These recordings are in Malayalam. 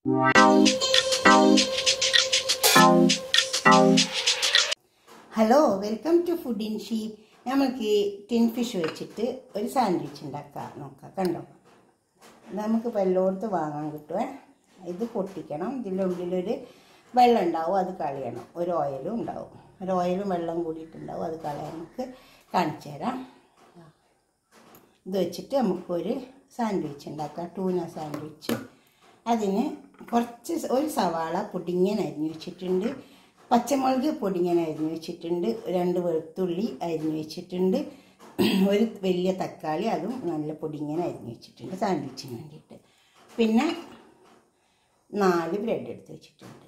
Hello welcome to food in sheep നമ്മൾക്ക് ടിൻ ഫിഷ് വെച്ചിട്ട് ഒരു സാൻഡ്വിച്ച് ഉണ്ടാക്കാം നോക്കാം കണ്ടോ നമുക്ക് എല്ലായിടത്തും വാങ്ങാൻ കിട്ടുമേ ഇത് പൊട്ടിക്കണം ഇതിൻ്റെ ഉള്ളിലൊരു വെള്ളം ഉണ്ടാവും അത് കളയണം ഒരു ഓയിലും ഉണ്ടാവും ഒരു ഓയിലും വെള്ളം കൂടിയിട്ടുണ്ടാവും അത് കളയാൻ നമുക്ക് കാണിച്ചു തരാം ഇത് വെച്ചിട്ട് നമുക്കൊരു സാൻഡ്വിച്ച് ഉണ്ടാക്കാം ടൂന സാൻഡ്വിച്ച് അതിന് കുറച്ച് ഒരു സവാള പൊടിങ്ങനെ അരിഞ്ഞു വെച്ചിട്ടുണ്ട് പച്ചമുളക് പൊടിങ്ങനെ അരിഞ്ഞു വെച്ചിട്ടുണ്ട് രണ്ട് വെളുത്തുള്ളി അരിഞ്ഞു വെച്ചിട്ടുണ്ട് ഒരു വലിയ തക്കാളി അതും നല്ല പൊടിങ്ങനെ അരിഞ്ഞു വെച്ചിട്ടുണ്ട് സാൻഡ്വിച്ചിന് വേണ്ടിയിട്ട് പിന്നെ നാല് ബ്രെഡ് എടുത്ത് വെച്ചിട്ടുണ്ട്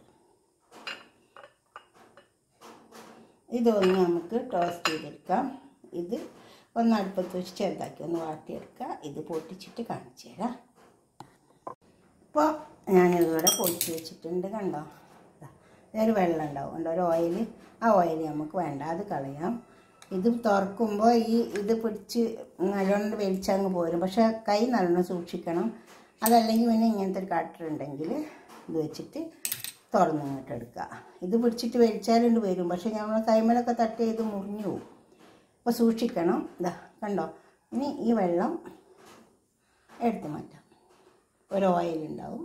ഇതൊന്ന് നമുക്ക് ടോസ്റ്റ് ചെയ്തെടുക്കാം ഇത് ഒന്ന് അടുപ്പത്ത് വെച്ച് ചെറുതാക്കി ഒന്ന് വാട്ടിയെടുക്കുക ഇത് പൊട്ടിച്ചിട്ട് കാണിച്ചു തരാം ഇപ്പോൾ ഞാനിതിവിടെ പൊടിച്ച് വെച്ചിട്ടുണ്ട് കണ്ടോ ദാ, ഇതൊരു വെള്ളം ഉണ്ടാവും കണ്ടോ ഒരു ഓയിൽ ആ ഓയിൽ നമുക്ക് വേണ്ട അത് കളയാം ഇത് തുറക്കുമ്പോൾ ഈ ഇത് പിടിച്ച് നല്ലോണം വലിച്ചങ്ങ് പോരും പക്ഷേ കൈ നല്ലോണം സൂക്ഷിക്കണം അതല്ലെങ്കിൽ പിന്നെ ഇങ്ങനത്തെ ഒരു കട്ടർ ഉണ്ടെങ്കിൽ ഇത് വെച്ചിട്ട് തുറന്ന് ഇങ്ങോട്ട് എടുക്കുക ഇത് പിടിച്ചിട്ട് വലിച്ചാലുണ്ട് വരും പക്ഷേ നമ്മൾ കൈമലൊക്കെ തട്ടി ഇത് മുറിഞ്ഞു പോകും അപ്പോൾ സൂക്ഷിക്കണം ഇതാ കണ്ടോ ഇനി ഈ വെള്ളം എടുത്ത് മാറ്റാം ഒരു ഓയിൽ ഉണ്ടാവും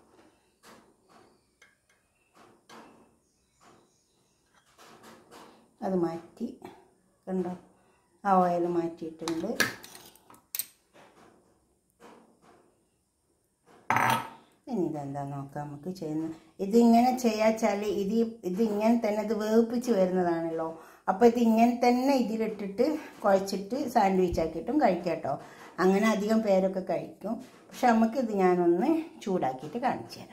അത് മാറ്റി കണ്ടോ ആ ഓയിൽ മാറ്റിയിട്ടുണ്ട് ഇനി ഇതെന്താ നോക്കാം നമുക്ക് ചെയ്യുന്നത് ഇതിങ്ങനെ ചെയ്യാച്ചാൽ ഇത് ഇത് ഇങ്ങനെ തന്നെ ഇത് വേവിപ്പിച്ച് വരുന്നതാണല്ലോ അപ്പോൾ ഇത് ഇങ്ങനെ തന്നെ ഇതിലിട്ടിട്ട് കുഴച്ചിട്ട് സാൻഡ്വിച്ച് ആക്കിയിട്ടും കഴിക്കാം കേട്ടോ അങ്ങനെ അധികം പേരൊക്കെ കഴിക്കും പക്ഷെ നമുക്കിത് ഞാനൊന്ന് ചൂടാക്കിയിട്ട് കാണിച്ചു തരാം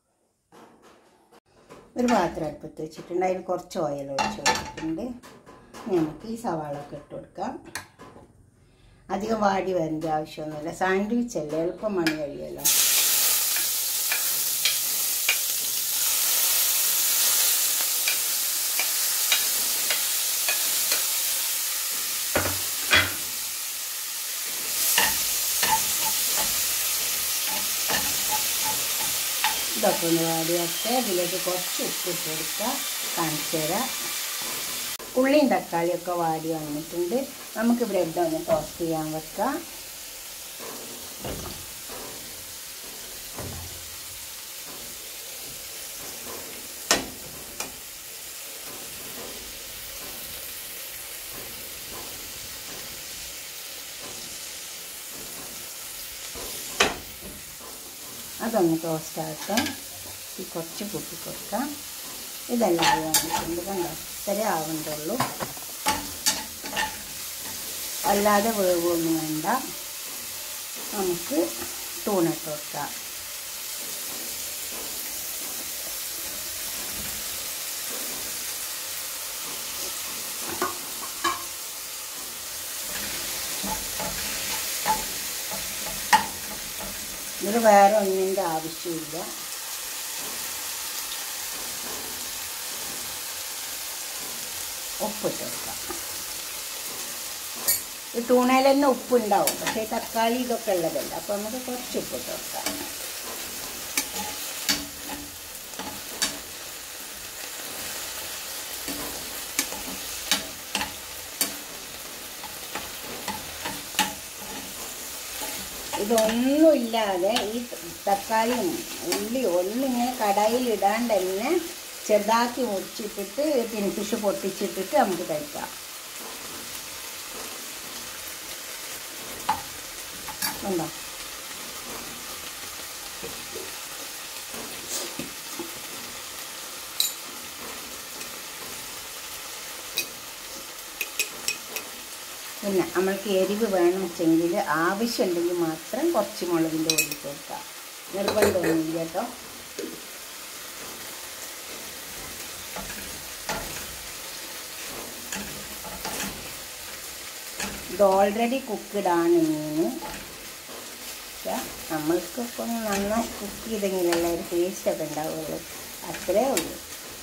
ഒരു പാത്രം അടുപ്പത്ത് വെച്ചിട്ടുണ്ട് അതിൽ കുറച്ച് ഓയിൽ ഒഴിച്ച് കൊടുത്തിട്ടുണ്ട് ഇനി നമുക്ക് ഈ സവാള ഒക്കെ ഇട്ട് കൊടുക്കാം അധികം വാടി വരേണ്ട ആവശ്യമൊന്നുമില്ല സാൻഡ്വിച്ച് അല്ലേ എളുപ്പം മണി കഴിയുമല്ലോ ഇതൊക്കെ ഒന്ന് വാടിയൊക്കെ അതിലേക്ക് കുറച്ച് ഉപ്പ് ഇട്ട് കൊടുക്കുക കാണിച്ചു തരാം ഉള്ളിയും തക്കാളിയൊക്കെ വാടി വന്നിട്ടുണ്ട് നമുക്ക് ബ്രെഡ് ഒന്ന് ടോസ്റ്റ് ചെയ്യാൻ വെക്കാം അതൊന്ന് ടോസ്റ്റ് ആക്കാം ഈ കുറച്ച് കൂട്ടി കൊടുക്കാം ഇതെല്ലാം ആയി വന്നിട്ടുണ്ട് കണ്ടോ ഇത്രേ ആവുന്നുള്ളൂ അല്ലാതെ വേവൊന്നും വേണ്ട നമുക്ക് തൂണിട്ട് കൊടുക്കാം ഇതിൽ വേറെ ഒന്നിൻ്റെ ആവശ്യമില്ല ഉപ്പിട്ട് കൊടുക്കാം ഈ ടൂണയിൽ തന്നെ ഉപ്പുണ്ടാവും പക്ഷേ തക്കാളി ഇതൊക്കെ ഉള്ളതല്ല അപ്പോൾ നമുക്ക് കുറച്ച് ഉപ്പിട്ട് കൊടുക്കാം ഇതൊന്നുമില്ലാതെ ഈ തക്കാളിയും ഉള്ളിയും ഒന്നും ഇങ്ങനെ കടായിൽ ഇടാണ്ട് തന്നെ ചെറുതാക്കി മുറിച്ചിട്ടിട്ട് തിൻഫിഷ് പൊട്ടിച്ചിട്ടിട്ട് നമുക്ക് കഴിക്കാം ഉണ്ടോ പിന്നെ നമ്മൾക്ക് എരിവ് വേണം വെച്ചെങ്കിൽ ആവശ്യമുണ്ടെങ്കിൽ മാത്രം കുറച്ച് മുളകിൻ്റെ പൊടി കൊടുക്കാം നിർബന്ധമൊന്നുമില്ല കേട്ടോ ഇത് ഓൾറെഡി കുക്കിഡാണ് മീൻ പക്ഷെ നമ്മൾക്കിപ്പം നന്നായി കുക്ക് ചെയ്തെങ്കിലല്ലേ ഒരു ടേസ്റ്റൊക്കെ ഉണ്ടാവുള്ളൂ അത്രേ ഉള്ളൂ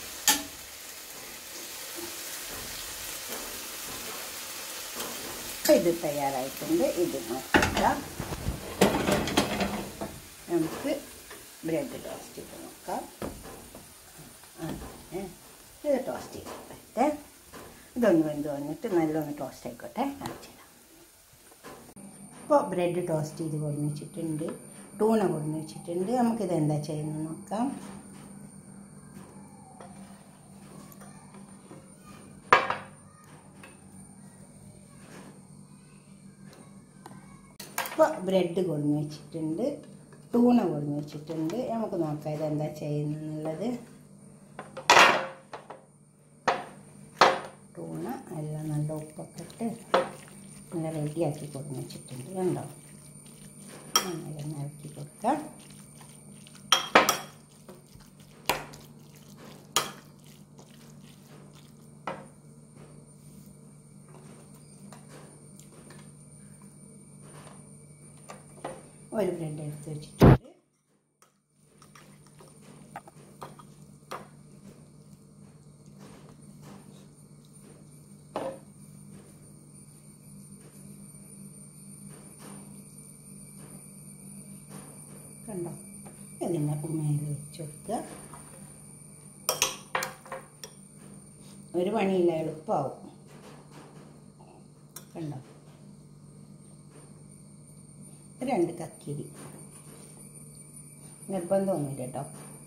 അപ്പം ഇത് തയ്യാറായിട്ടുണ്ട് ഇത് നോക്കാം നമുക്ക് ബ്രെഡ് ടോസ്റ്റ് ചെയ്ത് നോക്കാം അങ്ങനെ ഇത് ടോസ്റ്റ് ചെയ്തിട്ട് ഇതൊന്ന് വെന്ത് വന്നിട്ട് നല്ലൊന്ന് ടോസ്റ്റ് ആയിക്കോട്ടെ കാണിച്ചു തരാം ഇപ്പോൾ ബ്രെഡ് ടോസ്റ്റ് ചെയ്ത് കൊടുന്ന് വെച്ചിട്ടുണ്ട് ടൂണ കൊടുന്ന് വെച്ചിട്ടുണ്ട് നമുക്കിത് എന്താ ചെയ്യുന്നത് നോക്കാം ഇപ്പോൾ ബ്രെഡ് കൊടുന്ന് വെച്ചിട്ടുണ്ട് ടൂണ കൊടുന്ന് വെച്ചിട്ടുണ്ട് നമുക്ക് നോക്കാം ഇതെന്താ ചെയ്യുന്നുള്ളത് ടൂണ എല്ലാം നല്ല ഉപ്പൊക്കെ ഇട്ട് നല്ല റെഡിയാക്കി കൊടുന്ന് വെച്ചിട്ടുണ്ട് കണ്ടോ അങ്ങനെ ഒന്ന് ഇറക്കി കൊടുക്കാം ഒരു ബ്രെഡ് എടുത്ത് വെച്ചിട്ടുണ്ട് കണ്ടോ ഇതിൻ്റെ മേലെ വെച്ച് കൊടുക്കുക ഒരു പണിയില്ല എളുപ്പമാവും കണ്ടോ രണ്ട് കക്കിരി നിർബന്ധമൊന്നുമില്ല കേട്ടോ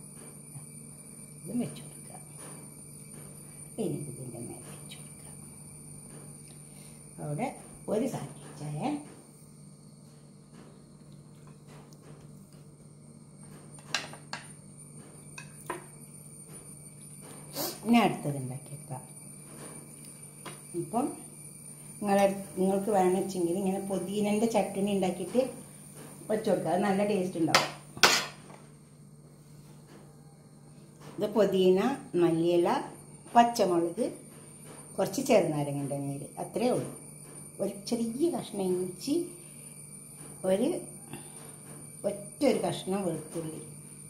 ഇതും വെച്ച് കൊടുക്കുക ഇനി ഇതിൻ്റെ മേലെ വെച്ച് കൊടുക്കുക അവിടെ ഒരു സാൻഡ്വിച്ചായേ ഇനി അടുത്തത് ഉണ്ടാക്കിയേക്കാം ഇപ്പം നിങ്ങളെ നിങ്ങൾക്ക് വേണമെച്ചെങ്കിൽ ഇങ്ങനെ പുതിനൻ്റെ ചട്ടണി ഉണ്ടാക്കിയിട്ട് വെച്ച് കൊടുക്കുക അത് നല്ല ടേസ്റ്റ് ഉണ്ടാവും ഇത് പുതിന മല്ലിയില പച്ചമുളക് കുറച്ച് ചെറുനാരങ്ങൻ്റെ നീര് അത്രേ ഉള്ളൂ ഒരു ചെറിയ കഷ്ണം ഇഞ്ചി ഒരു ഒറ്റ ഒരു കഷ്ണം വെളുത്തുള്ളി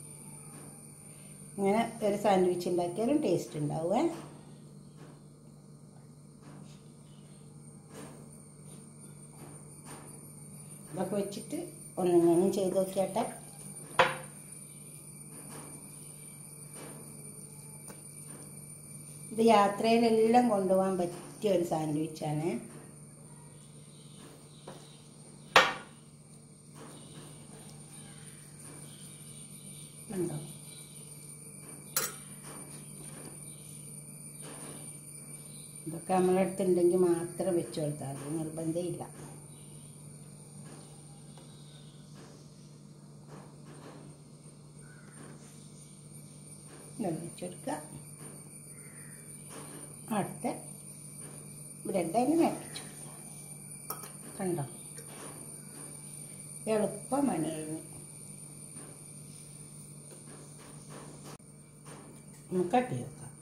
ഇങ്ങനെ ഒരു സാൻഡ്വിച്ച് ഉണ്ടാക്കിയാലും ടേസ്റ്റ് ഉണ്ടാവുമേ ഇതൊക്കെ വെച്ചിട്ട് ഒന്നിങ്ങനെ ചെയ്ത് നോക്കിയാട്ടെ ഇത് യാത്രയിലെല്ലാം കൊണ്ടുപോകാൻ പറ്റിയ ഒരു സാൻഡ്വിച്ചാണ് ഉണ്ടോ ഇതൊക്കെ നമ്മളെ അടുത്തുണ്ടെങ്കിൽ മാത്രം വെച്ച് കൊടുത്താൽ മതി നിർബന്ധമില്ല ഇങ്ങനെ വെച്ചെടുക്കുക അടുത്ത ബ്രെഡ് അതിന് വെച്ചു കണ്ടോ എളുപ്പം പണി കഴിഞ്ഞു നമുക്ക് കട്ട് ചെയ്ത് വെക്കാം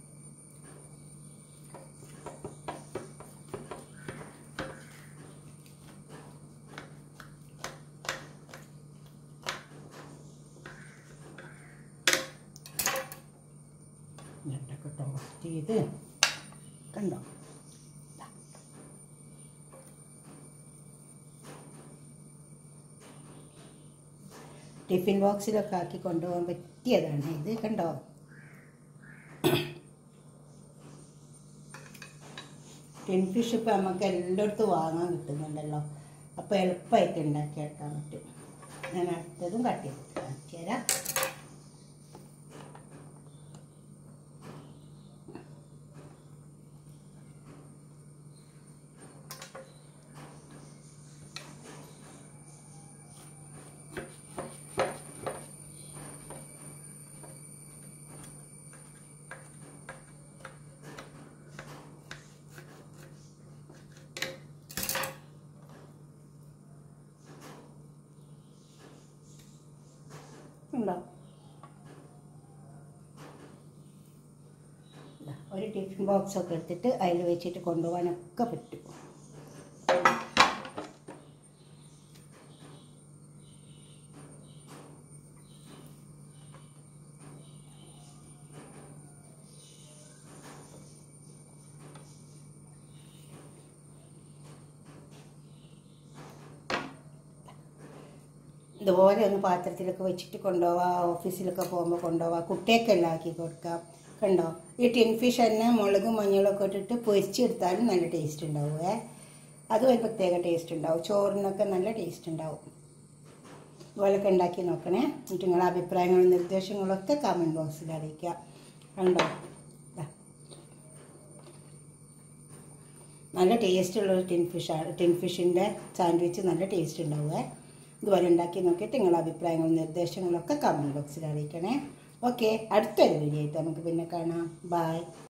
ബ്രെഡൊക്കെ ടോസ്റ്റ് ചെയ്ത് കണ്ടോ ദാ. ടിഫിൻ ബോക്സിലൊക്കെ ആക്കി കൊണ്ടുപോകാൻ പറ്റിയതാണ് ഇത് കണ്ടോ ടിൻ ഫിഷ് ഇപ്പം നമുക്ക് എല്ലായിടത്തും വാങ്ങാൻ കിട്ടുന്നുണ്ടല്ലോ അപ്പോൾ എളുപ്പമായിട്ട് ഉണ്ടാക്കിയെടുക്കാൻ പറ്റും ഞാൻ അടുത്തതും കട്ട് ചെയ്തിട്ട് കാണിച്ചു തരാം ഉണ്ടോ ദാ, ഒരു ടിഫിൻ ബോക്സ് ഒക്കെ എടുത്തിട്ട് അതിൽ വെച്ചിട്ട് കൊണ്ടുപോകാനൊക്കെ പറ്റും ഇതുപോലെ ഒന്ന് പാത്രത്തിലൊക്കെ വെച്ചിട്ട് കൊണ്ടുപോവാം ഓഫീസിലൊക്കെ പോകുമ്പോൾ കൊണ്ടുപോവാം കുട്ടിയൊക്കെല്ലാം ആക്കി കൊടുക്കാം കണ്ടോ ഈ ടിൻ ഫിഷ് തന്നെ മുളകും മഞ്ഞളൊക്കെ ഇട്ടിട്ട് പൊരിച്ചെടുത്താലും നല്ല ടേസ്റ്റ് ഉണ്ടാവുമേ അതും ഒരു പ്രത്യേക ടേസ്റ്റ് ഉണ്ടാവും ചോറിനൊക്കെ നല്ല ടേസ്റ്റ് ഉണ്ടാവും ഇതുപോലൊക്കെ ഉണ്ടാക്കി നോക്കണേ എന്നിട്ട് നിങ്ങളുടെ അഭിപ്രായങ്ങളും നിർദ്ദേശങ്ങളൊക്കെ കമൻറ്റ് ബോക്സിൽ അറിയിക്കുക കണ്ടോ ദാ. നല്ല ടേസ്റ്റുള്ളൊരു ടിൻ ഫിഷാണ് ടിൻ ഫിഷിൻ്റെ സാൻഡ്വിച്ച് നല്ല ടേസ്റ്റ് ഉണ്ടാവുക ഇതുപോലെ ഉണ്ടാക്കി നോക്കിയിട്ട് നിങ്ങളുടെ അഭിപ്രായങ്ങളും നിർദ്ദേശങ്ങളൊക്കെ കമൻറ്റ് ബോക്സിൽ അറിയിക്കണേ ഓക്കെ അടുത്തൊരു വീഡിയോ ആയിട്ട് നമുക്ക് പിന്നെ കാണാം ബായ്